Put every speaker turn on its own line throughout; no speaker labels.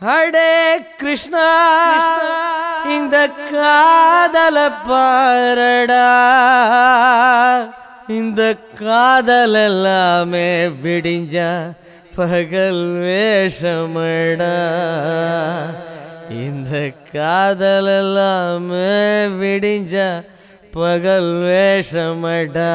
ஹடே கிருஷ்ணா இந்த காதல பாரடா இந்த காதல் எல்லாமே விடிஞ்சா பகல் வேஷமடா இந்த காதல் எல்லாமே விடிஞ்சா பகல் வேஷமடா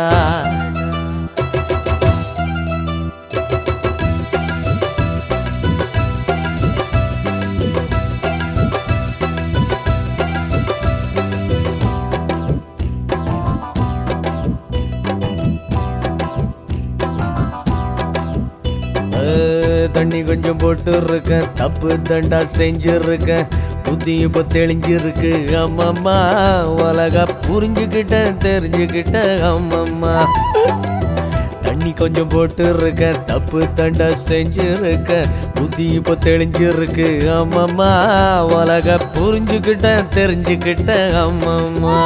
அஹ், தண்ணி கொஞ்சம் போட்டு இருக்கேன் தப்பு தண்டா செஞ்சிருக்கேன் புத்தி இப்போ தெளிஞ்சிருக்கு அம்மம்மா உலக புரிஞ்சுக்கிட்டேன் தெரிஞ்சுக்கிட்டேன் அம்மம்மா தண்ணி கொஞ்சம் போட்டு இருக்கேன் தப்பு தண்டா செஞ்சிருக்கேன் புத்தி இப்போ தெளிஞ்சிருக்கு அம்மம்மா உலக புரிஞ்சுக்கிட்டேன் தெரிஞ்சுக்கிட்டேன் அம்மம்மா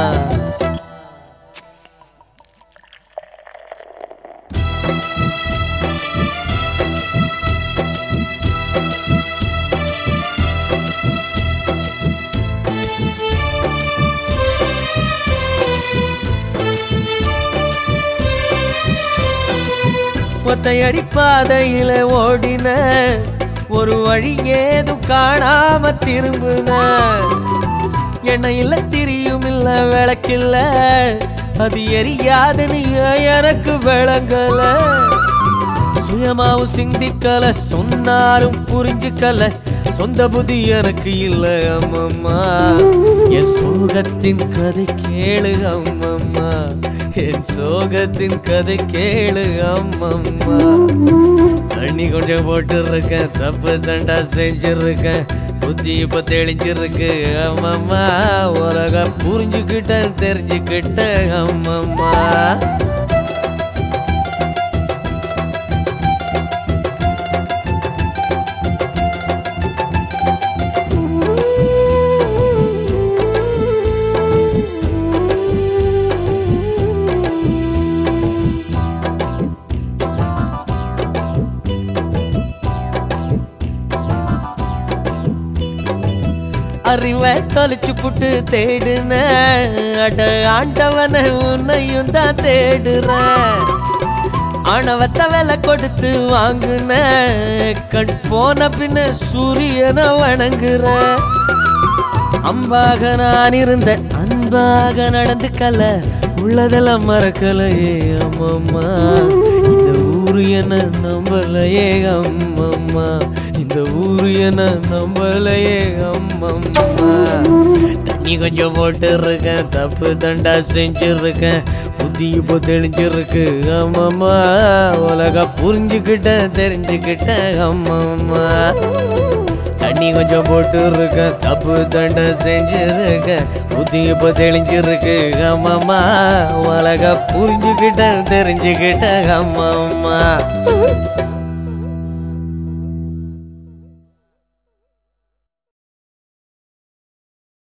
ஒத்தையடி பாதையில ஓடின ஒரு வழி ஏதும் காணாம திரும்பின எண்ணெயில திரியும் இல்ல விளக்கில்ல அது எரியாதுன்னு ஏன் எனக்கு விளங்கல சுயமாவும் சிந்திக்கல சொன்னாரும் புரிஞ்சுக்கல சொந்த புத்தி எனக்கு இல்ல அம்மம்மா என் சோகத்தின் கதை கேளு அம்மம்மா என் சோகத்தின் கதை கேளு அம்மம்மா தண்ணி கொஞ்சம் போட்டு இருக்கேன் தப்பு தண்டா செஞ்சிருக்கேன் புத்தி இப்ப தெளிஞ்சிருக்கு அம்மம்மா உலக புரிஞ்சுக்கிட்டேன் தெரிஞ்சுக்கிட்டேன் அம்மம்மா அறிவை தொலைச்சு புட்டு தேடுன அட ஆண்டவன உன்னையும் தான் தேடுறேன் ஆணவத்தை விலை கொடுத்து வாங்குன கண் போன பின்ன சூரியனை வணங்குற அம்பாக நான் இருந்த அன்பாக நடந்துக்கல உள்ளதெல்லாம் மறக்கலையே அம்மம்மா இந்த ஊரு என்ன நம்பலையே அம்மம்மா இந்த ஊரு என்ன நம்பலையே அம்மம்மா தண்ணி கொஞ்சம் போட்டு இருக்கேன் தப்பு தண்டா செஞ்சிருக்கேன் புத்தி இப்போ தெளிஞ்சிருக்கு அம்மம்மா உலக புரிஞ்சுக்கிட்டேன் தெரிஞ்சுக்கிட்டேன் அம்மம்மா தண்ணி கொஞ்சம் போட்டு இருக்கேன் தப்பு தண்டை செஞ்சிருக்கேன் புத்தி இப்போ தெளிஞ்சிருக்கு அம்மாம்மா உலக புரிஞ்சுக்கிட்டேன் தெரிஞ்சுக்கிட்டேன் அம்மாம்மா